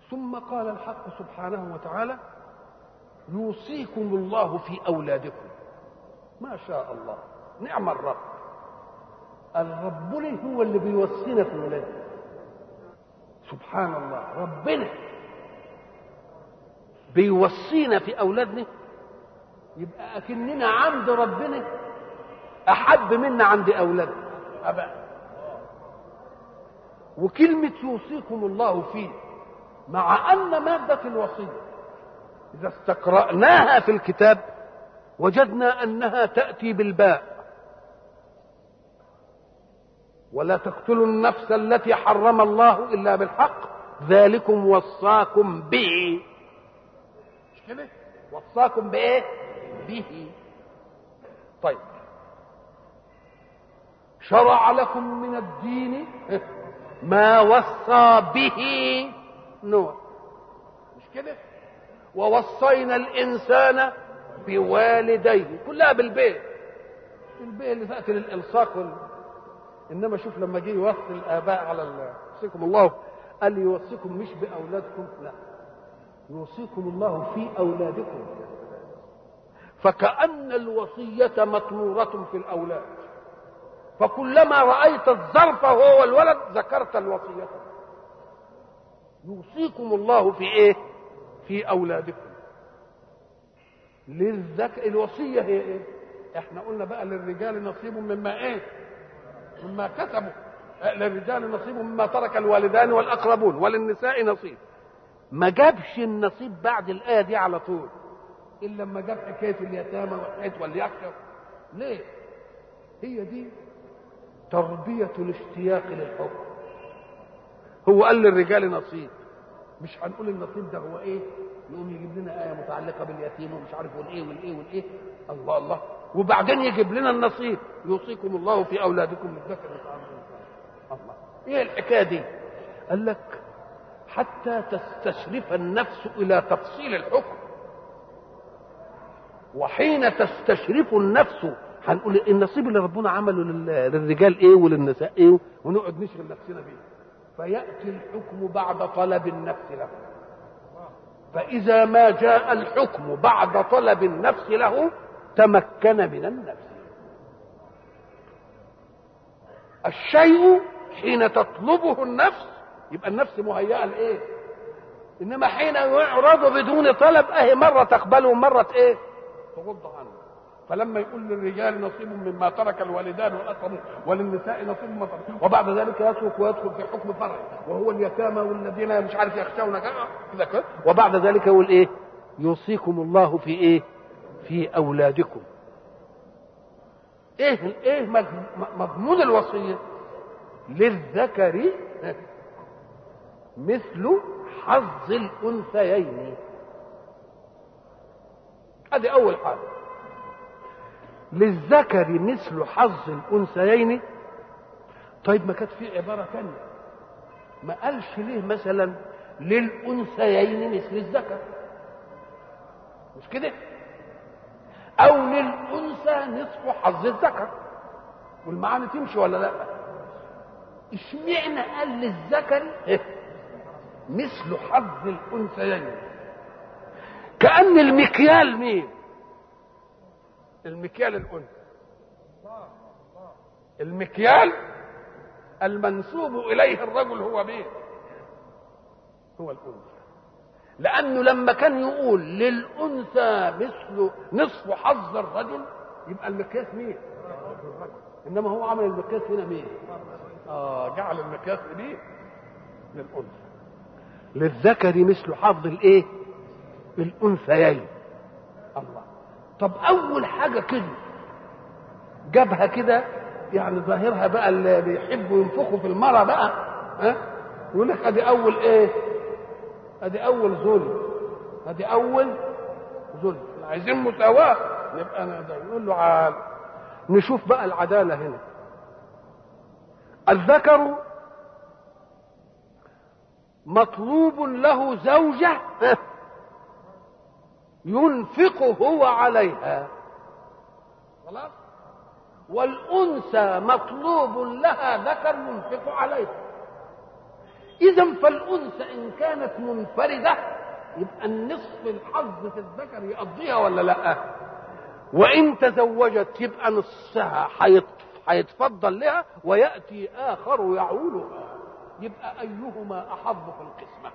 ثم قال الحق سبحانه وتعالى يوصيكم الله في أولادكم ما شاء الله نعم الرب الرب هو اللي بيوصينا في ولادنا سبحان الله ربنا بيوصينا في أولادنا يبقى أكننا عند ربنا أحب منا عند أولادنا أبدا وكلمة يوصيكم الله فيه مع أن مادة الوصية إذا استقرأناها في الكتاب وجدنا أنها تأتي بالباء ولا تقتلوا النفس التي حرم الله إلا بالحق ذلكم وصاكم به مش كده وصاكم بإيه به طيب شرع لكم من الدين ما وصى به نوح مش كده ووصينا الانسان بوالديه كلها بالبيت البيت اللي تاتي للالصاق وال... انما شوف لما جه يوصي الاباء على ال... يوصيكم الله قال يوصيكم مش باولادكم لا يوصيكم الله في اولادكم فكأن الوصية مطمورة في الأولاد فكلما رأيت الظرف هو الولد ذكرت الوصية يوصيكم الله في ايه في اولادكم للذك الوصيه هي ايه احنا قلنا بقى للرجال نصيب مما ايه مما كسبوا للرجال نصيب مما ترك الوالدان والاقربون وللنساء نصيب ما جابش النصيب بعد الايه دي على طول الا لما جاب حكايه اليتامى وحكايه وليخشى ليه هي دي تربيه الاشتياق للحكم هو قال للرجال نصيب مش هنقول النصيب ده هو ايه يقوم يجيب لنا ايه متعلقه باليتيم ومش عارف والايه والايه والايه الله الله وبعدين يجيب لنا النصيب يوصيكم الله في اولادكم للذكر الله ايه الحكايه دي قال لك حتى تستشرف النفس الى تفصيل الحكم وحين تستشرف النفس هنقول النصيب اللي ربنا عمله للرجال ايه وللنساء ايه ونقعد نشغل نفسنا بيه فيأتي الحكم بعد طلب النفس له فإذا ما جاء الحكم بعد طلب النفس له تمكن من النفس الشيء حين تطلبه النفس يبقى النفس مهيئة لإيه إنما حين يعرض بدون طلب أهي مرة تقبله ومرة إيه تغض عنه فلما يقول للرجال نصيب مما ترك الوالدان والاقربون وللنساء نصيب مما ترك وبعد ذلك يترك ويدخل في حكم فرع وهو اليتامى والذين مش عارف يخشون كذا كذا وبعد ذلك يقول ايه يوصيكم الله في ايه في اولادكم ايه ايه مضمون الوصيه للذكر مثل حظ الانثيين ادي اول حاجه للذكر مثل حظ الانثيين طيب ما كانت في عباره ثانيه ما قالش ليه مثلا للانثيين مثل الذكر مش كده او للانثى نصف حظ الذكر والمعاني تمشي ولا لا اشمعنى قال للذكر مثل حظ الانثيين كان المكيال مين المكيال الانثى المكيال المنسوب اليه الرجل هو مين هو الانثى لانه لما كان يقول للانثى مثل نصف حظ الرجل يبقى المقياس مين الرجل انما هو عمل المقياس هنا مين اه جعل المقياس ليه للانثى للذكر مثل حظ الايه الانثيين الله طب اول حاجه كده جابها كده يعني ظاهرها بقى اللي بيحبوا ينفخوا في المرة بقى ها يقول لك ادي اول ايه ادي اول ظلم ادي اول ظلم عايزين مساواة يبقى انا ده نقول له عال نشوف بقى العدالة هنا الذكر مطلوب له زوجة ينفق هو عليها خلاص والأنثى مطلوب لها ذكر ينفق عليها اذا فالانثى ان كانت منفرده يبقى النصف الحظ في الذكر يقضيها ولا لا وان تزوجت يبقى نصها هيتفضل لها وياتي اخر يعولها يبقى ايهما احظ في القسمه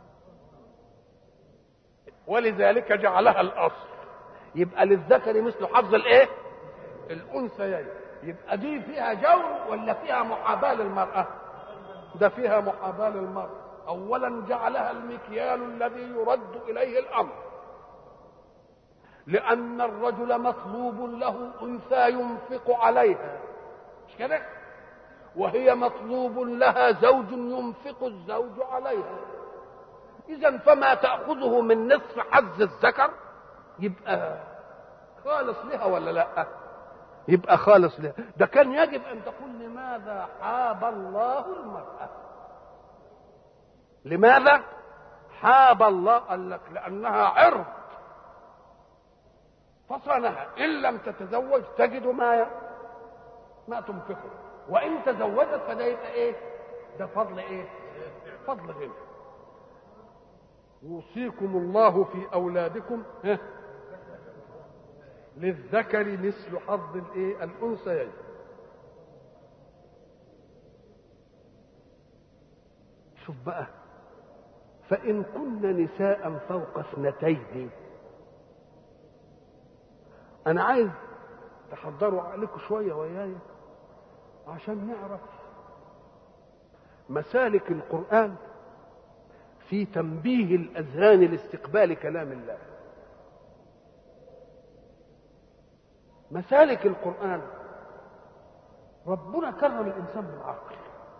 ولذلك جعلها الاصل يبقى للذكر مثل حظ الايه الانثيين يبقى دي فيها جور ولا فيها محاباه للمراه ده فيها محاباه للمراه اولا جعلها المكيال الذي يرد اليه الامر لان الرجل مطلوب له انثى ينفق عليها مش كده وهي مطلوب لها زوج ينفق الزوج عليها اذا فما تاخذه من نصف حظ الذكر يبقى خالص لها ولا لا يبقى خالص لها ده كان يجب ان تقول لماذا حاب الله المراه لماذا حاب الله قال لك لانها عرض فصنها ان لم تتزوج تجد ما ما تنفقه وان تزوجت فده يبقى ايه ده فضل ايه فضل غنى يوصيكم الله في اولادكم ها للذكر مثل حظ الايه الانثيين شوف بقى فان كن نساء فوق اثنتين انا عايز تحضروا عقلكم شويه وياي عشان نعرف مسالك القران في تنبيه الاذهان لاستقبال كلام الله مسالك القرآن ربنا كرم الإنسان بالعقل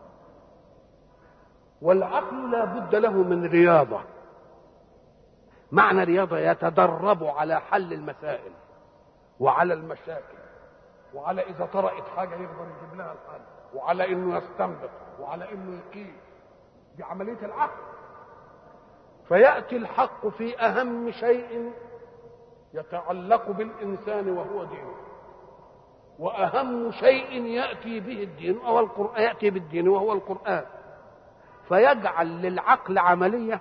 والعقل لا بد له من رياضة معنى رياضة يتدرب على حل المسائل وعلى المشاكل وعلى إذا طرأت حاجة يقدر يجيب لها الحل وعلى إنه يستنبط وعلى إنه يقيس دي عملية العقل فيأتي الحق في أهم شيء يتعلق بالإنسان وهو دينه وأهم شيء يأتي به الدين أو القرآن يأتي بالدين وهو القرآن فيجعل للعقل عملية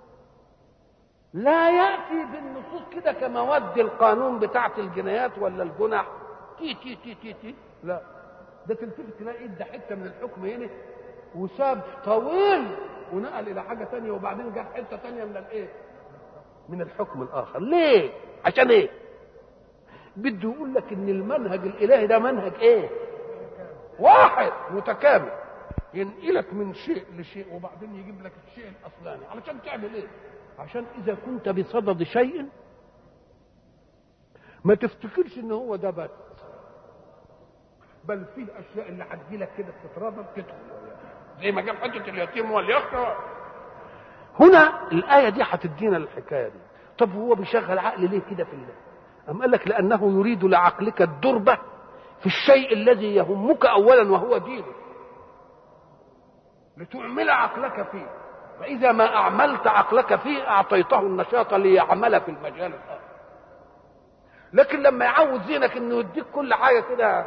لا يأتي بالنصوص كده كمواد القانون بتاعت الجنايات ولا الجنح تي تي تي تي تي لا ده تلتفت تلاقي ادى حته من الحكم هنا وساب طويل ونقل الى حاجه ثانيه وبعدين جاب حته ثانيه من الايه؟ من الحكم الاخر ليه؟ عشان ايه بده يقول لك ان المنهج الالهي ده منهج ايه واحد متكامل ينقلك من شيء لشيء وبعدين يجيب لك الشيء الاصلاني علشان تعمل ايه عشان اذا كنت بصدد شيء ما تفتكرش ان هو ده بس بل في الاشياء اللي هتجي لك كده بتتربط تدخل زي ما جاب حته اليتيم واليخت هنا الايه دي هتدينا الحكايه دي طب هو بيشغل عقل ليه كده في الله أم قال لك لأنه يريد لعقلك الدربة في الشيء الذي يهمك أولا وهو دينك لتعمل عقلك فيه فإذا ما أعملت عقلك فيه أعطيته النشاط ليعمل في المجال الآخر لكن لما يعود ذهنك انه يديك كل حاجه كده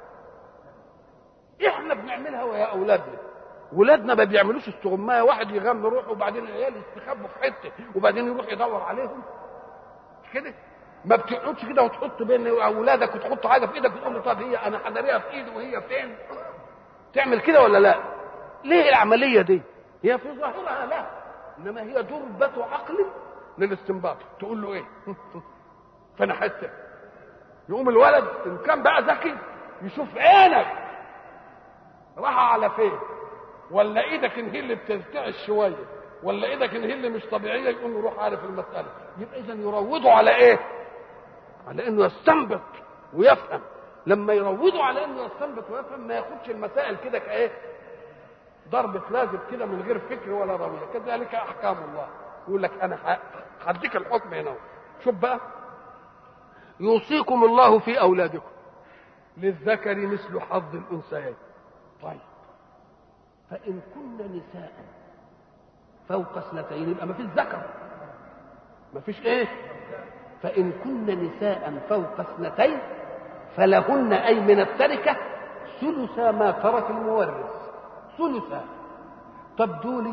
احنا بنعملها ويا اولادنا ولادنا ما بيعملوش استغمايه واحد يغم روحه وبعدين العيال يستخبوا في حته وبعدين يروح يدور عليهم مش كده ما بتقعدش كده وتحط بين اولادك وتحط حاجه في ايدك وتقول له طب هي انا حضريها في ايدي وهي فين تعمل كده ولا لا ليه العمليه دي هي في ظاهرها لا انما هي دربه عقل للاستنباط تقول له ايه فانا حته يقوم الولد ان كان بقى ذكي يشوف عينك راح على فين ولا ايدك ان هي اللي بترتعش شويه ولا ايدك ان هي اللي مش طبيعيه يقوم يروح عارف المساله يبقى اذا يروضوا على ايه على انه يستنبط ويفهم لما يروضوا على انه يستنبط ويفهم ما ياخدش المسائل كده كايه ضربة لازم كده من غير فكر ولا روية كذلك أحكام الله يقول لك أنا هديك الحكم هنا شوف بقى يوصيكم الله في أولادكم للذكر مثل حظ الأنثيين طيب فإن كن نساء فوق اثنتين يبقى ما فيش ذكر ما فيش ايه فإن كن نساء فوق اثنتين فلهن أي من التركة ثلث ما ترك المورث ثلثا طب دولي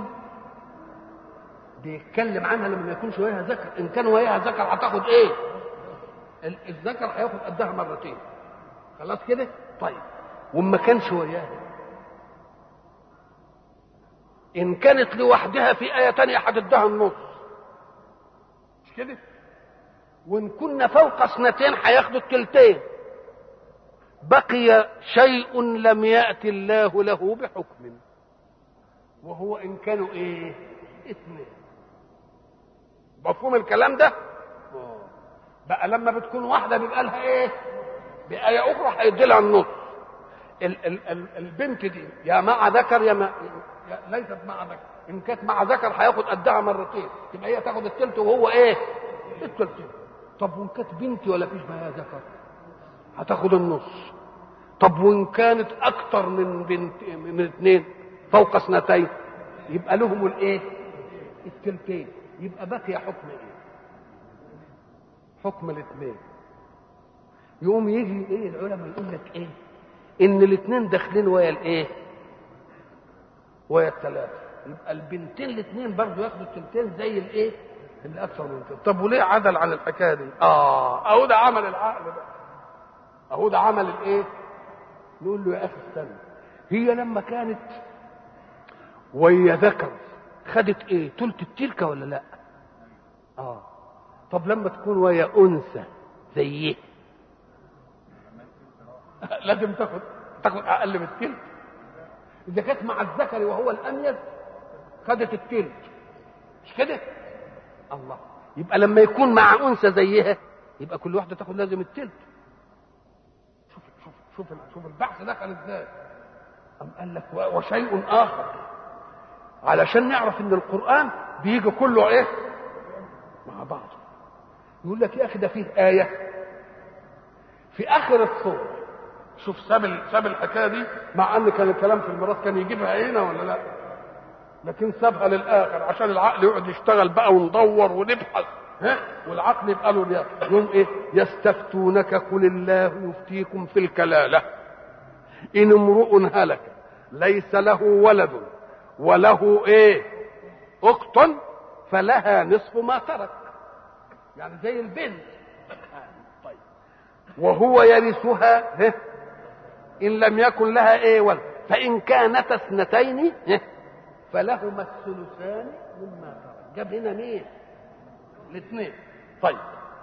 بيتكلم عنها لما ما يكونش وياها ذكر ان كان وياها ذكر هتاخد ايه ال- الذكر هياخد قدها مرتين خلاص كده طيب وما كانش وياها ان كانت لوحدها في ايه تانية هتديها النص مش كده وان كنا فوق اثنتين هياخدوا التلتين بقي شيء لم يأتي الله له بحكم وهو ان كانوا ايه اثنين مفهوم الكلام ده بقى لما بتكون واحده بيبقى لها ايه بآية أخرى هيدي لها النص ال ال ال البنت دي يا مع ذكر يا, ما يا ليست مع ذكر إن كانت مع ذكر هياخد قدها مرتين يبقى هي تاخد التلت وهو إيه؟ التلتين طب وإن كانت بنتي ولا فيش معاها ذكر هتاخد النص طب وإن كانت أكتر من بنت من اثنين فوق اثنتين يبقى لهم الإيه؟ التلتين يبقى بقي حكم إيه؟ حكم الاثنين يقوم يجي ايه العلماء يقول لك ايه ان الاثنين داخلين ويا الايه ويا الثلاثه يبقى البنتين الاثنين برضه ياخدوا التلتين زي الايه اللي اكثر من كده طب وليه عدل عن الحكايه دي اه اهو ده عمل العقل بقى اهو ده عمل الايه نقول له يا اخي استنى هي لما كانت ويا ذكر خدت ايه تلت التركه ولا لا اه طب لما تكون ويا انثى زيه لازم تاخد تاخد اقل من التلت اذا كانت مع الذكر وهو الاميز خدت التلت مش كده الله يبقى لما يكون مع انثى زيها يبقى كل واحده تاخد لازم التلت شوف شوف شوف شوف البحث دخل ازاي أم قال لك وشيء اخر علشان نعرف ان القران بيجي كله ايه مع بعض يقول لك يا اخي ده فيه ايه في اخر الصوره شوف ساب ساب الحكايه دي مع ان كان الكلام في الميراث كان يجيبها هنا ولا لا لكن سابها للاخر عشان العقل يقعد يشتغل بقى وندور ونبحث ها والعقل يبقى له الياء يوم ايه يستفتونك قل الله يفتيكم في الكلاله ان امرؤ هلك ليس له ولد وله ايه اخت فلها نصف ما ترك يعني زي البنت طيب وهو يرثها ها ان لم يكن لها ايه ولد فان كانت اثنتين ها فلهما الثلثان مما ترك جاب هنا مين الاثنين طيب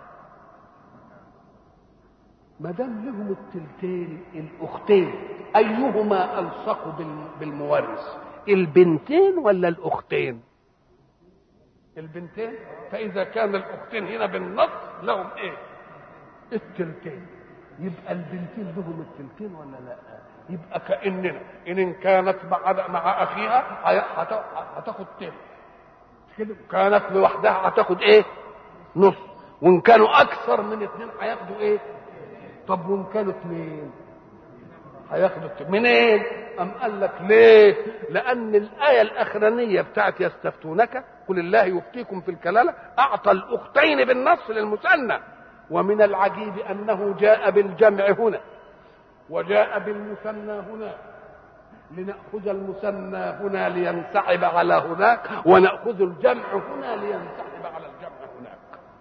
ما دام لهم التلتين الاختين ايهما الصق بالمورث البنتين ولا الاختين البنتين فاذا كان الاختين هنا بالنص لهم ايه التلتين يبقى البنتين لهم التلتين ولا لا يبقى كاننا ان كانت مع مع اخيها هتاخد تلت كده كانت لوحدها هتاخد ايه نص وان كانوا اكثر من اثنين هياخدوا ايه طب وان كانوا اثنين هياخدوا التلت منين ام قال لك ليه لان الايه الاخرانيه بتاعت يستفتونك قل الله يفتيكم في الكلاله اعطى الاختين بالنص للمثنى ومن العجيب انه جاء بالجمع هنا وجاء بالمثنى هنا لنأخذ المثنى هنا لينسحب على هناك ونأخذ الجمع هنا لينسحب على الجمع هناك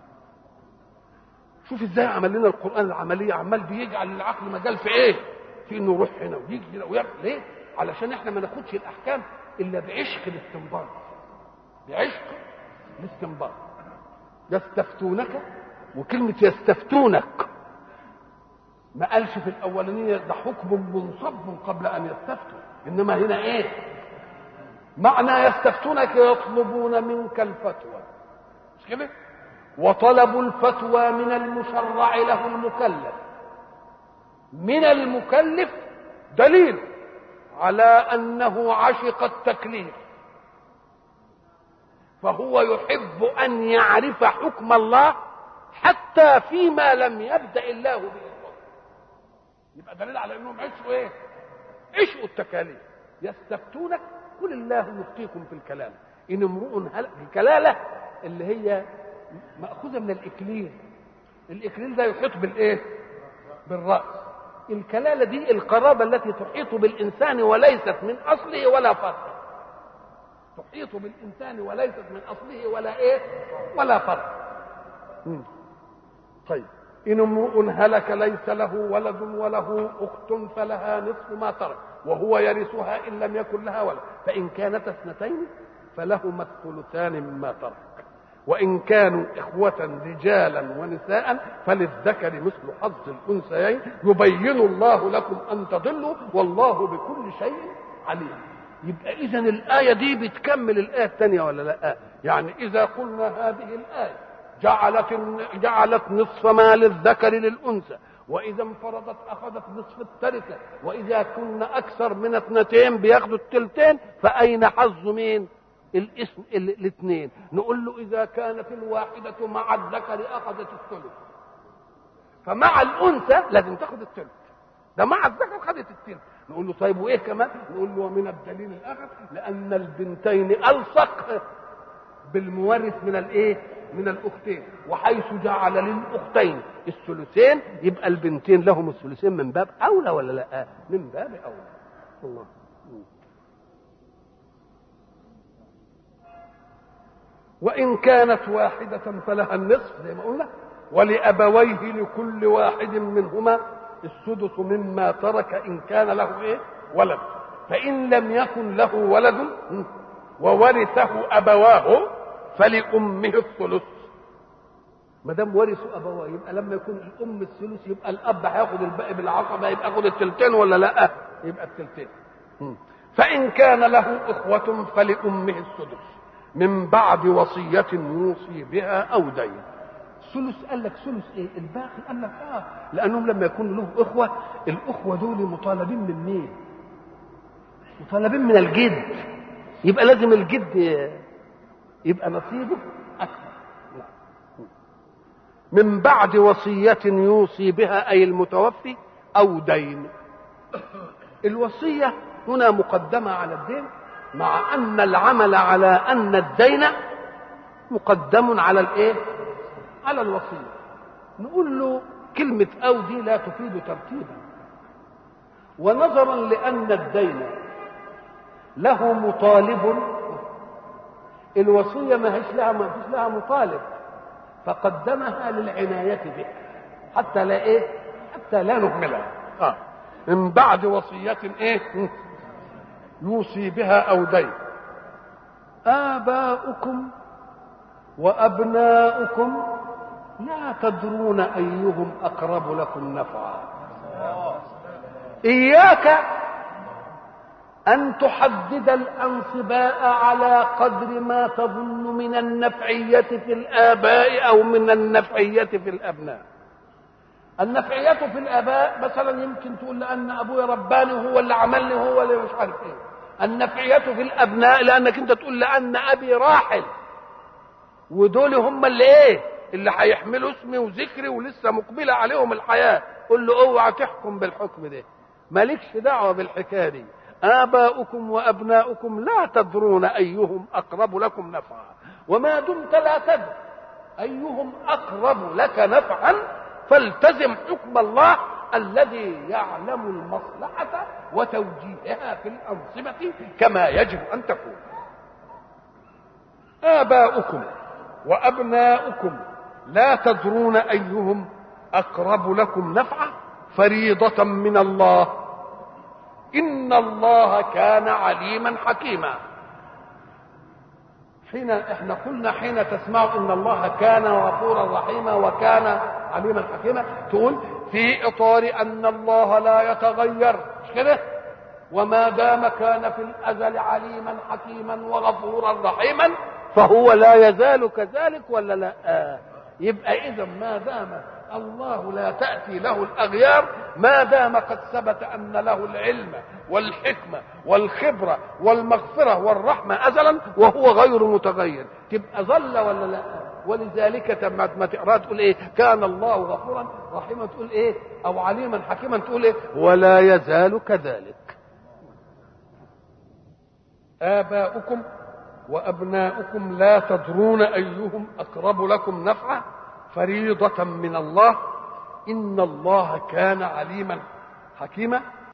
شوف ازاي عمل لنا القرآن العملية عمال بيجعل العقل مجال في ايه في انه يروح هنا ويجي هنا ويعمل ليه علشان احنا ما ناخدش الاحكام الا بعشق الاستنباط بعشق الاستنباط يستفتونك وكلمة يستفتونك ما قالش في الأولانية ده حكم منصب قبل أن يستفتوا إنما هنا إيه معنى يستفتونك يطلبون منك الفتوى مش كده وطلب الفتوى من المشرع له المكلف من المكلف دليل على أنه عشق التكليف فهو يحب أن يعرف حكم الله حتى فيما لم يبدأ الله به يبقى دليل على انهم عشوا ايه عشوا التكاليف يستفتونك قل الله يفتيكم في الكلام ان امرؤ هل الكلاله اللي هي ماخوذه من الاكليل الاكليل ده يحيط بالايه بالراس الكلاله دي القرابه التي تحيط بالانسان وليست من اصله ولا فرعه تحيط بالانسان وليست من اصله ولا ايه ولا فرق مم. طيب ان امرؤ هلك ليس له ولد وله اخت فلها نصف ما ترك وهو يرثها ان لم يكن لها ولد فان كانت اثنتين فلهما الثلثان مما ترك وإن كانوا إخوة رجالا ونساء فللذكر مثل حظ الأنثيين يبين الله لكم أن تضلوا والله بكل شيء عليم يبقى إذا الآية دي بتكمل الآية الثانية ولا لا؟ يعني إذا قلنا هذه الآية جعلت جعلت نصف ما للذكر للأنثى وإذا انفرضت أخذت نصف التركة وإذا كنا أكثر من اثنتين بياخدوا التلتين فأين حظ مين؟ الاسم الاثنين نقول له اذا كانت الواحده مع الذكر اخذت الثلث فمع الانثى لازم تاخذ الثلث ده مع الذكر خدت الثلث نقول له طيب وايه كمان نقول له ومن الدليل الاخر لان البنتين الصق بالمورث من الايه من الاختين وحيث جعل للاختين الثلثين يبقى البنتين لهم الثلثين من باب اولى ولا لا من باب اولى الله وإن كانت واحدة فلها النصف زي ما قلنا ولأبويه لكل واحد منهما السدس مما ترك إن كان له إيه؟ ولد فإن لم يكن له ولد وورثه أبواه فلأمه الثلث ما دام ورثوا أبواه يبقى لما يكون الأم الثلث يبقى الأب هياخد الباقي بالعصبة يبقى ياخد التلتين ولا لا؟ يبقى التلتين فإن كان له إخوة فلأمه السدس من بعد وصية يوصي بها أو دين ثلث قال لك ثلث ايه الباقي قال لك اه لانهم لما يكون له اخوه الاخوه دول مطالبين من مين مطالبين من الجد يبقى لازم الجد يبقى نصيبه اكثر من بعد وصية يوصي بها أي المتوفي أو دين الوصية هنا مقدمة على الدين مع ان العمل على ان الدين مقدم على الايه على الوصيه نقول له كلمه او دي لا تفيد ترتيبا ونظرا لان الدين له مطالب الوصيه ما هيش لها ما فيش لها مطالب فقدمها للعنايه به حتى لا ايه حتى لا نهملها آه. من بعد وصيه ايه يوصي بها او دين اباؤكم وابناؤكم لا تدرون ايهم اقرب لكم نفعا اياك ان تحدد الانصباء على قدر ما تظن من النفعيه في الاباء او من النفعيه في الابناء النفعيه في الاباء مثلا يمكن تقول لان ابويا رباني هو اللي عملني هو اللي مش عارف ايه النفعية في الأبناء لأنك أنت تقول لأن أبي راحل ودول هم اللي إيه اللي هيحملوا اسمي وذكري ولسه مقبلة عليهم الحياة قل له اوعى تحكم بالحكم ده مالكش دعوة بالحكاية دي آباؤكم وأبناؤكم لا تدرون أيهم أقرب لكم نفعا وما دمت لا تدري أيهم أقرب لك نفعا فالتزم حكم الله الذي يعلم المصلحة وتوجيهها في الأنظمة كما يجب أن تكون آباؤكم وأبناؤكم لا تدرون أيهم أقرب لكم نفعا فريضة من الله إن الله كان عليما حكيما حين احنا قلنا حين تسمع ان الله كان غفورا رحيما وكان عليما حكيما تقول في اطار ان الله لا يتغير مش كده وما دام كان في الازل عليما حكيما وغفورا رحيما فهو لا يزال كذلك ولا لا آه. يبقى اذا ما دام الله لا تاتي له الاغيار ما دام قد ثبت ان له العلم والحكمه والخبره والمغفره والرحمه ازلا وهو غير متغير تبقى ظل ولا لا ولذلك ما تقرا تقول ايه كان الله غفورا رحيما تقول ايه او عليما حكيما تقول ايه ولا يزال كذلك اباؤكم وابناؤكم لا تدرون ايهم اقرب لكم نفعا فريضه من الله ان الله كان عليما حكيما